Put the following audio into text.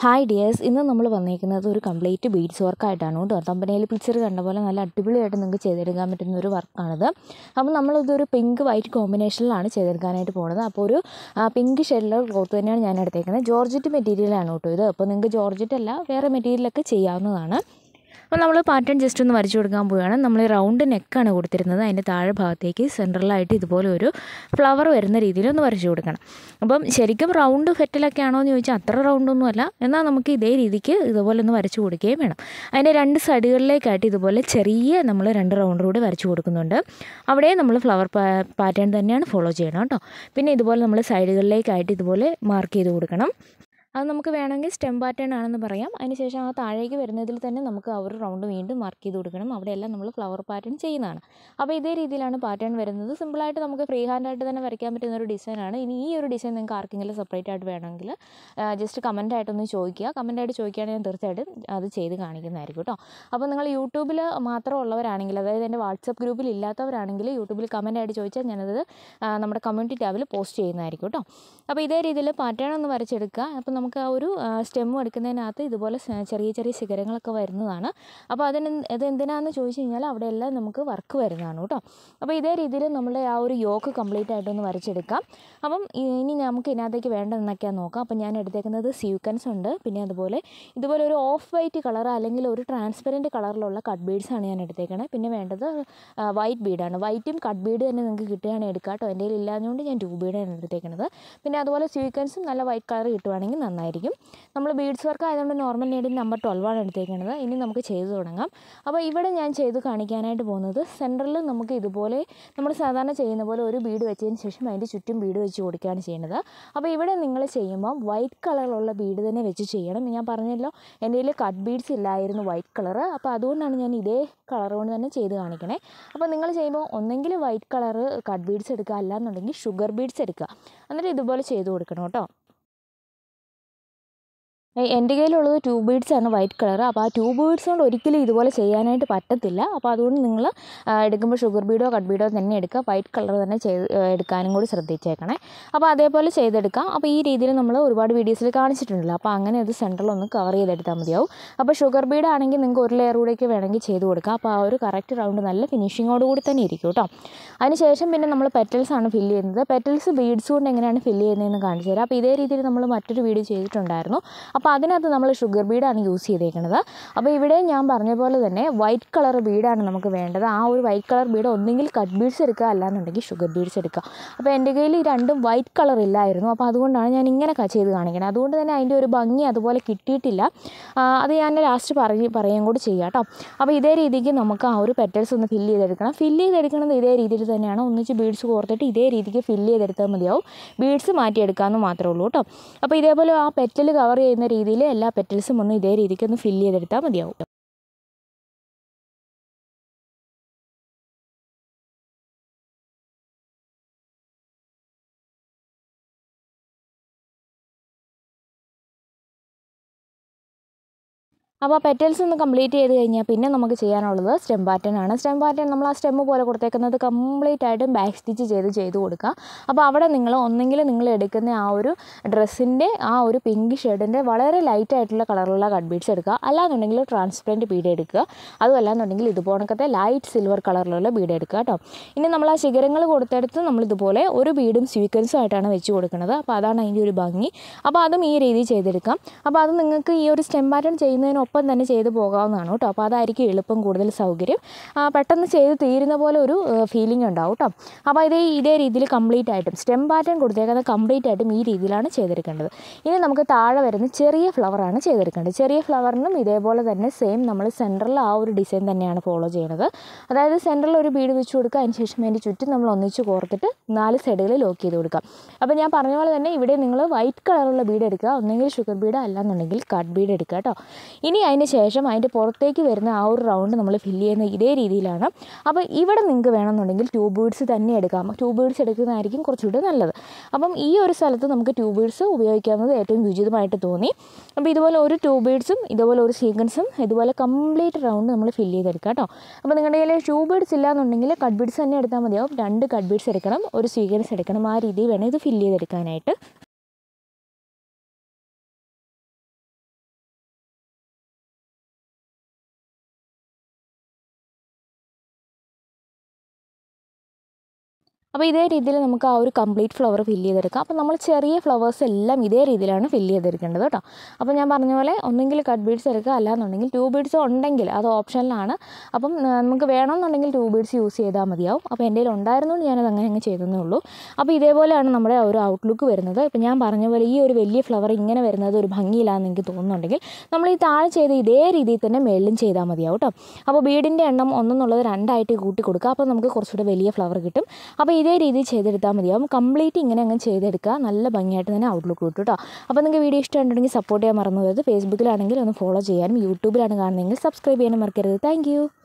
hi dears ഇന്ന് നമ്മൾ വന്നേക്കുന്നത് ഒരു കംപ്ലീറ്റ് ബീഡ്സ് വർക്കായിട്ടാണ് കേട്ടോ തമ്പനയിൽ പിക്ചർ കണ്ട പോലെ നല്ല അടിപൊളിയായിട്ട് നിങ്ങൾക്ക് ചെയ്തെടുക്കാൻ പറ്റുന്ന ഒരു വർക്കാണിത് അപ്പോൾ നമ്മളിതൊരു പിങ്ക് വൈറ്റ് കോമ്പിനേഷനിലാണ് ചെയ്തെടുക്കാനായിട്ട് പോകുന്നത് അപ്പോൾ ഒരു പിങ്ക് ഷെയ്ഡിലുള്ള ക്ലോത്ത് തന്നെയാണ് ഞാൻ എടുത്തേക്കുന്നത് ജോർജറ്റ് മെറ്റീരിയലാണ് കേട്ടോ ഇത് അപ്പോൾ നിങ്ങൾക്ക് ജോർജറ്റ് അല്ല വേറെ മെറ്റീരിയലൊക്കെ ചെയ്യാവുന്നതാണ് അപ്പോൾ നമ്മൾ പാറ്റേൺ ജസ്റ്റ് ഒന്ന് വരച്ചു കൊടുക്കാൻ പോവുകയാണ് നമ്മൾ റൗണ്ട് നെക്കാണ് കൊടുത്തിരുന്നത് അതിൻ്റെ താഴെ ഭാഗത്തേക്ക് സെൻട്രലായിട്ട് ഇതുപോലെ ഒരു ഫ്ലവർ വരുന്ന രീതിയിൽ ഒന്ന് വരച്ചു കൊടുക്കണം അപ്പം ശരിക്കും റൗണ്ട് ഫെറ്റിലൊക്കെ ആണോ എന്ന് ചോദിച്ചാൽ അത്ര റൗണ്ടൊന്നും അല്ല എന്നാൽ നമുക്ക് ഇതേ രീതിക്ക് ഇതുപോലെ ഒന്ന് വരച്ചു കൊടുക്കുകയും വേണം അതിൻ്റെ രണ്ട് സൈഡുകളിലേക്കായിട്ട് ഇതുപോലെ ചെറിയ നമ്മൾ രണ്ട് റൗണ്ട് കൂടി വരച്ചു കൊടുക്കുന്നുണ്ട് അവിടെ നമ്മൾ ഫ്ലവർ പാറ്റേൺ തന്നെയാണ് ഫോളോ ചെയ്യണം കേട്ടോ പിന്നെ ഇതുപോലെ നമ്മൾ സൈഡുകളിലേക്കായിട്ട് ഇതുപോലെ മാർക്ക് ചെയ്ത് കൊടുക്കണം അത് നമുക്ക് വേണമെങ്കിൽ സ്റ്റെം പാറ്റേൺ ആണെന്ന് പറയാം അതിനുശേഷം ആ താഴേക്ക് വരുന്നതിൽ തന്നെ നമുക്ക് ആ ഒരു റൗണ്ട് വീണ്ടും മാർക്ക് ചെയ്ത് കൊടുക്കണം അവിടെയെല്ലാം നമ്മൾ ഫ്ലവർ പാറ്റേൺ ചെയ്യുന്നതാണ് അപ്പോൾ ഇതേ രീതിയിലാണ് പാറ്റേൺ വരുന്നത് സിമ്പിളായിട്ട് നമുക്ക് ഫ്രീ ഹാൻഡായിട്ട് തന്നെ വരയ്ക്കാൻ പറ്റുന്ന ഒരു ഡിസൈനാണ് ഇനി ഈ ഒരു ഡിസൈൻ നിങ്ങൾക്ക് ആർക്കെങ്കിലും സെപ്പറേറ്റ് ആയിട്ട് വേണമെങ്കിൽ ജസ്റ്റ് കമൻ്റ് ആയിട്ടൊന്ന് ചോദിക്കുക കമൻ്റ് ആയിട്ട് ചോദിക്കുകയാണെങ്കിൽ ഞാൻ തീർച്ചയായിട്ടും അത് ചെയ്ത് കാണിക്കുന്നതായിരിക്കും കേട്ടോ അപ്പോൾ നിങ്ങൾ യൂട്യൂബിൽ മാത്രം ഉള്ളവരാണെങ്കിൽ അതായത് എൻ്റെ വാട്സപ്പ് ഗ്രൂപ്പിൽ ഇല്ലാത്തവരാണെങ്കിൽ യൂട്യൂബിൽ കമൻ്റ് ആയിട്ട് ചോദിച്ചാൽ ഞാനത് നമ്മുടെ കമ്മ്യൂണിറ്റി ടാബിൽ പോസ്റ്റ് ചെയ്യുന്നതായിരിക്കും കേട്ടോ അപ്പോൾ ഇതേ രീതിയിൽ പാറ്റേൺ ഒന്ന് വരച്ചെടുക്കുക അപ്പോൾ നമുക്ക് ആ ഒരു സ്റ്റെമ്മ് എടുക്കുന്നതിനകത്ത് ഇതുപോലെ ചെറിയ ചെറിയ ശിഖരങ്ങളൊക്കെ വരുന്നതാണ് അപ്പോൾ അതിന് ഇത് എന്തിനാണെന്ന് ചോദിച്ചു കഴിഞ്ഞാൽ അവിടെയെല്ലാം നമുക്ക് വർക്ക് വരുന്നതാണ് കേട്ടോ അപ്പോൾ ഇതേ രീതിയിൽ നമ്മുടെ ആ ഒരു യോക്ക് കംപ്ലീറ്റ് ആയിട്ടൊന്ന് വരച്ചെടുക്കാം അപ്പം ഇനി നമുക്ക് ഇതിനകത്തേക്ക് വേണ്ടതെന്നൊക്കെയാണ് നോക്കാം അപ്പം ഞാൻ എടുത്തേക്കുന്നത് സീക്വൻസ് ഉണ്ട് പിന്നെ അതുപോലെ ഇതുപോലെ ഒരു ഓഫ് വൈറ്റ് കളർ അല്ലെങ്കിൽ ഒരു ട്രാൻസ്പെറൻറ്റ് കളറിലുള്ള കട്ട് ബീഡ്സാണ് ഞാൻ എടുത്തേക്കണത് പിന്നെ വേണ്ടത് വൈറ്റ് ബീഡാണ് വൈറ്റും കട്ട് ബീഡ് തന്നെ നിങ്ങൾക്ക് കിട്ടുകയാണെങ്കിൽ എടുക്കാം കേട്ടോ എൻ്റെ കയ്യിൽ ഇല്ലാഞ്ഞുകൊണ്ട് ഞാൻ ടൂ ബീഡാണ് എടുത്തേക്കുന്നത് പിന്നെ അതുപോലെ സീക്വൻസും നല്ല വൈറ്റ് കളർ കിട്ടുവാണെങ്കിൽ നന്നായിരിക്കും നമ്മൾ ബീഡ്സ് വർക്ക് ആയതുകൊണ്ട് നോർമൽ നീഡിൽ നമ്പർ ട്വൽവാണ് എടുത്തേക്കുന്നത് ഇനി നമുക്ക് ചെയ്ത് തുടങ്ങാം അപ്പോൾ ഇവിടെ ഞാൻ ചെയ്ത് കാണിക്കാനായിട്ട് പോകുന്നത് സെൻറ്ററിൽ നമുക്ക് ഇതുപോലെ നമ്മൾ സാധാരണ ചെയ്യുന്ന പോലെ ഒരു ബീഡ് വെച്ചതിന് ശേഷം അതിൻ്റെ ചുറ്റും ബീഡ് വെച്ച് കൊടുക്കുകയാണ് ചെയ്യുന്നത് അപ്പോൾ ഇവിടെ നിങ്ങൾ ചെയ്യുമ്പോൾ വൈറ്റ് കളറുള്ള ബീഡ് തന്നെ വെച്ച് ചെയ്യണം ഞാൻ പറഞ്ഞല്ലോ എൻ്റെ കയ്യിൽ കട്ട് ബീഡ്സ് ഇല്ലായിരുന്നു വൈറ്റ് കളർ അപ്പോൾ അതുകൊണ്ടാണ് ഞാൻ ഇതേ കളർ കൊണ്ട് തന്നെ ചെയ്ത് കാണിക്കണേ അപ്പോൾ നിങ്ങൾ ചെയ്യുമ്പോൾ ഒന്നെങ്കിൽ വൈറ്റ് കളർ കട്ട് ബീഡ്സ് എടുക്കുക അല്ലാന്നുണ്ടെങ്കിൽ ഷുഗർ ബീഡ്സ് എടുക്കുക എന്നിട്ട് ഇതുപോലെ ചെയ്ത് കൊടുക്കണം കേട്ടോ എൻ്റെ കയ്യിലുള്ളത് ടൂ ബീഡ്സ് ആണ് വൈറ്റ് കളർ അപ്പോൾ ആ ടൂ ബീഡ്സ് കൊണ്ട് ഒരിക്കലും ഇതുപോലെ ചെയ്യാനായിട്ട് പറ്റത്തില്ല അപ്പോൾ അതുകൊണ്ട് നിങ്ങൾ എടുക്കുമ്പോൾ ഷുഗർ ബീഡോ കട്ട് ബീഡോ തന്നെ എടുക്കുക വൈറ്റ് കളർ തന്നെ ചെയ്ത് എടുക്കാനും കൂടി ശ്രദ്ധിച്ചേക്കണേ അപ്പോൾ അതേപോലെ ചെയ്തെടുക്കാം അപ്പോൾ ഈ രീതിയിൽ നമ്മൾ ഒരുപാട് വീഡിയോസിൽ കാണിച്ചിട്ടുണ്ടല്ലോ അപ്പോൾ അങ്ങനെ അത് സെൻറ്ററിൽ ഒന്ന് കവർ ചെയ്തെടുത്താൽ മതിയാവും അപ്പോൾ ഷുഗർ ബീഡ് ആണെങ്കിൽ നിങ്ങൾക്ക് ഒരു ലെയർ കൂടെയൊക്കെ വേണമെങ്കിൽ ചെയ്ത് കൊടുക്കാം അപ്പോൾ ആ ഒരു കറക്റ്റ് റൗണ്ട് നല്ല ഫിനിഷിങ്ങോട് കൂടി തന്നെ ഇരിക്കും കേട്ടോ അതിനുശേഷം പിന്നെ നമ്മൾ പെറ്റൽസ് ആണ് ഫില്ല് ചെയ്യുന്നത് പെറ്റൽസ് ബീഡ്സ് കൊണ്ട് എങ്ങനെയാണ് ഫില്ല് ചെയ്യുന്നതെന്ന് കാണിച്ചു തരാം അപ്പോൾ ഇതേ രീതിയിൽ നമ്മൾ മറ്റൊരു വീഡിയോ ചെയ്തിട്ടുണ്ടായിരുന്നു അപ്പോൾ അതിനകത്ത് നമ്മൾ ഷുഗർ ബീഡാണ് യൂസ് ചെയ്തേക്കുന്നത് അപ്പോൾ ഇവിടെ ഞാൻ പറഞ്ഞ പോലെ തന്നെ വൈറ്റ് കളർ ബീഡാണ് നമുക്ക് വേണ്ടത് ആ ഒരു വൈറ്റ് കളർ ബീഡ് ഒന്നെങ്കിൽ കട്ട് ബീഡ്സ് എടുക്കുക അല്ലാന്നുണ്ടെങ്കിൽ ഷുഗർ ബീഡ്സ് എടുക്കുക അപ്പോൾ എൻ്റെ കയ്യിൽ ഈ രണ്ടും വൈറ്റ് കളർ ഇല്ലായിരുന്നു അപ്പോൾ അതുകൊണ്ടാണ് ഞാൻ ഇങ്ങനെ ചെയ്ത് കാണിക്കുന്നത് അതുകൊണ്ട് തന്നെ അതിൻ്റെ ഒരു ഭംഗി അതുപോലെ കിട്ടിയിട്ടില്ല അത് ഞാൻ ലാസ്റ്റ് പറഞ്ഞ് പറയുകയും കൂടി ചെയ്യാം കേട്ടോ അപ്പോൾ ഇതേ രീതിക്ക് നമുക്ക് ആ ഒരു പെറ്റൽസ് ഒന്ന് ഫില്ല് ചെയ്തെടുക്കണം ഫില്ല് ചെയ്തെടുക്കുന്നത് ഇതേ രീതിയിൽ തന്നെയാണ് ഒന്നിച്ച് ബീഡ്സ് കോർത്തിട്ട് ഇതേ രീതിക്ക് ഫില്ല് ചെയ്തെടുത്താൽ മതിയാവും ബീഡ്സ് മാറ്റിയെടുക്കാമെന്ന് മാത്രമേ ഉള്ളൂ കേട്ടോ അപ്പോൾ ഇതേപോലെ ആ പെറ്റൽ കവർ ചെയ്യുന്ന രീതിയിൽ എല്ലാ പെറ്റൽസും ഒന്ന് ഇതേ രീതിക്ക് ഒന്ന് ഫില്ല് ചെയ്തെടുത്താൽ മതിയാവും അപ്പോൾ ആ പെറ്റൽസ് ഒന്ന് കംപ്ലീറ്റ് ചെയ്ത് കഴിഞ്ഞാൽ പിന്നെ നമുക്ക് ചെയ്യാനുള്ളത് സ്റ്റെം പാറ്റേൺ ആണ് സ്റ്റെം പാറ്റേൺ നമ്മൾ ആ സ്റ്റെമ്മ് പോലെ കൊടുത്തേക്കുന്നത് കംപ്ലീറ്റ് ആയിട്ടും ബാക്ക് സ്റ്റിച്ച് ചെയ്ത് ചെയ്ത് കൊടുക്കുക അപ്പോൾ അവിടെ നിങ്ങൾ ഒന്നെങ്കിൽ നിങ്ങൾ എടുക്കുന്ന ആ ഒരു ഡ്രസ്സിൻ്റെ ആ ഒരു പിങ്ക് ഷെയ്ഡിൻ്റെ വളരെ ലൈറ്റ് ആയിട്ടുള്ള കളറുള്ള കട്ട് ബീഡ്സ് എടുക്കുക അല്ലാന്നുണ്ടെങ്കിൽ ട്രാൻസ്പെറൻറ്റ് ബീഡ് എടുക്കുക അതും അല്ലാന്നുണ്ടെങ്കിൽ ഇതുപോണക്കത്തെ ലൈറ്റ് സിൽവർ കളറിലുള്ള ബീഡ് എടുക്കുക കേട്ടോ ഇനി നമ്മൾ ആ ശിഖരങ്ങൾ കൊടുത്തെടുത്ത് നമ്മൾ ഇതുപോലെ ഒരു ബീഡും സ്വീക്വൻസും ആയിട്ടാണ് വെച്ച് കൊടുക്കുന്നത് അപ്പോൾ അതാണ് അതിൻ്റെ ഒരു ഭംഗി അപ്പോൾ അതും ഈ രീതിയിൽ ചെയ്തെടുക്കാം അപ്പോൾ അത് നിങ്ങൾക്ക് ഈ ഒരു സ്റ്റെം പാറ്റേൺ ചെയ്യുന്നതിനൊപ്പം ഒപ്പം തന്നെ ചെയ്ത് പോകാവുന്നതാണ് കേട്ടോ അപ്പോൾ അതായിരിക്കും എളുപ്പം കൂടുതൽ സൗകര്യം പെട്ടെന്ന് ചെയ്ത് തീരുന്ന പോലെ ഒരു ഫീലിംഗ് ഉണ്ടാവും കേട്ടോ അപ്പോൾ ഇതേ ഇതേ രീതിയിൽ കംപ്ലീറ്റ് ആയിട്ടും സ്റ്റെം പാറ്റേൺ കൊടുത്തേക്കുന്നത് കംപ്ലീറ്റ് ആയിട്ടും ഈ രീതിയിലാണ് ചെയ്തെടുക്കേണ്ടത് ഇനി നമുക്ക് താഴെ വരുന്ന ചെറിയ ഫ്ലവറാണ് ചെയ്തെടുക്കേണ്ടത് ചെറിയ ഫ്ലവറിനും ഇതേപോലെ തന്നെ സെയിം നമ്മൾ സെൻറ്ററിൽ ആ ഒരു ഡിസൈൻ തന്നെയാണ് ഫോളോ ചെയ്യുന്നത് അതായത് സെൻറ്ററിൽ ഒരു ബീഡ് വെച്ച് കൊടുക്കുക അതിന് ശേഷം അതിൻ്റെ ചുറ്റും നമ്മൾ ഒന്നിച്ച് കോർത്തിട്ട് നാല് സൈഡുകളിൽ ലോക്ക് ചെയ്ത് കൊടുക്കാം അപ്പോൾ ഞാൻ പറഞ്ഞ പോലെ തന്നെ ഇവിടെ നിങ്ങൾ വൈറ്റ് കളറുള്ള ബീഡ് എടുക്കുക ഒന്നെങ്കിൽ ഷുഗർ ബീഡ് അല്ലാന്നുണ്ടെങ്കിൽ കട്ട് ബീഡ് എടുക്കുക കേട്ടോ ഇനി അതിന് ശേഷം അതിൻ്റെ പുറത്തേക്ക് വരുന്ന ആ ഒരു റൗണ്ട് നമ്മൾ ഫില്ല് ചെയ്യുന്ന ഇതേ രീതിയിലാണ് അപ്പോൾ ഇവിടെ നിങ്ങൾക്ക് വേണമെന്നുണ്ടെങ്കിൽ ട്യൂബ് ബീഡ്സ് തന്നെ എടുക്കാം ട്യൂബ് ബീഡ്സ് എടുക്കുന്നതായിരിക്കും കുറച്ചുകൂടി നല്ലത് അപ്പം ഈ ഒരു സ്ഥലത്ത് നമുക്ക് ട്യൂബ് ബീഡ്സ് ഉപയോഗിക്കാവുന്നത് ഏറ്റവും ഉചിതമായിട്ട് തോന്നി അപ്പോൾ ഇതുപോലെ ഒരു ട്യൂബ് ബീഡ്സും ഇതുപോലെ ഒരു സീക്വൻസും ഇതുപോലെ കംപ്ലീറ്റ് റൗണ്ട് നമ്മൾ ഫില്ല് ചെയ്തെടുക്കുക കേട്ടോ അപ്പോൾ നിങ്ങളുടെ കയ്യിൽ ട്യൂബ് ബീഡ്സ് ഇല്ലാന്നുണ്ടെങ്കിൽ കട്ട് ബീഡ്സ് തന്നെ എടുത്താൽ മതിയാവും രണ്ട് കട്ട് ബീഡ്സ് എടുക്കണം ഒരു സീക്വൻസ് എടുക്കണം ആ രീതിയിൽ വേണം ഇത് ഫില്ല് ചെയ്തെടുക്കാനായിട്ട് അപ്പോൾ ഇതേ രീതിയിൽ നമുക്ക് ആ ഒരു കംപ്ലീറ്റ് ഫ്ലവർ ഫില്ല് ചെയ്തെടുക്കാം അപ്പോൾ നമ്മൾ ചെറിയ ഫ്ലവേഴ്സ് എല്ലാം ഇതേ രീതിയിലാണ് ഫില്ല് ചെയ്തെടുക്കേണ്ടത് കേട്ടോ അപ്പോൾ ഞാൻ പറഞ്ഞ പോലെ ഒന്നെങ്കിൽ കട്ട് ബീഡ്സ് എടുക്കുക അല്ലാന്നുണ്ടെങ്കിൽ ട്യൂബ് ബീഡ്സ് ഉണ്ടെങ്കിൽ അത് ഓപ്ഷനിലാണ് അപ്പം ആ, നമുക്ക് വേണമെന്നുണ്ടെങ്കിൽ ട്യൂബ് ബീഡ്സ് യൂസ് ചെയ്താൽ മതിയാവും അപ്പോൾ എൻ്റെ കയ്യിൽ ഉണ്ടായിരുന്നുകൊണ്ട് ഞാനത് അങ്ങനെ അങ്ങ് ചെയ്തതേ ഉള്ളൂ അപ്പോൾ ഇതേപോലെയാണ് നമ്മുടെ ആ ഒരു ഔട്ട്ലുക്ക് വരുന്നത് ഇപ്പോൾ ഞാൻ പറഞ്ഞ പോലെ ഈ ഒരു വലിയ ഫ്ലവർ ഇങ്ങനെ വരുന്നത് ഒരു ഭംഗിയില്ലാന്ന് എനിക്ക് തോന്നുന്നുണ്ടെങ്കിൽ നമ്മൾ ഈ താഴെ ചെയ്ത ഇതേ രീതിയിൽ തന്നെ മേളിലും ചെയ്താൽ മതിയാവും കേട്ടോ അപ്പോൾ ബീഡിൻ്റെ എണ്ണം ഒന്നെന്നുള്ളത് രണ്ടായിട്ട് കൂട്ടി കൊടുക്കുക അപ്പോൾ നമുക്ക് കുറച്ചുകൂടെ വലിയ ഫ്ലവർ കിട്ടും അപ്പോൾ ഇതേ രീതിയിൽ ചെയ്തെടുത്താൽ മതിയാവും കംപ്ലീറ്റ് ഇങ്ങനെ അങ്ങ് ചെയ്തെടുക്കുക നല്ല ഭംഗിയായിട്ട് തന്നെ ഔട്ട്ലുക്ക് കിട്ടും കേട്ടോ അപ്പോൾ നിങ്ങൾക്ക് വീഡിയോ ഇഷ്ടമുണ്ടെങ്കിൽ സപ്പോർട്ട് ചെയ്യാൻ മറന്നു പോകരുത് ഫേസ്ബുക്കിലാണെങ്കിൽ ഒന്ന് ഫോളോ ചെയ്യാനും യൂട്യൂബിലാണ് കാണുന്നതെങ്കിൽ സബ്സ്ക്രൈബ് ചെയ്യാനും മറക്കരുത് താങ്ക്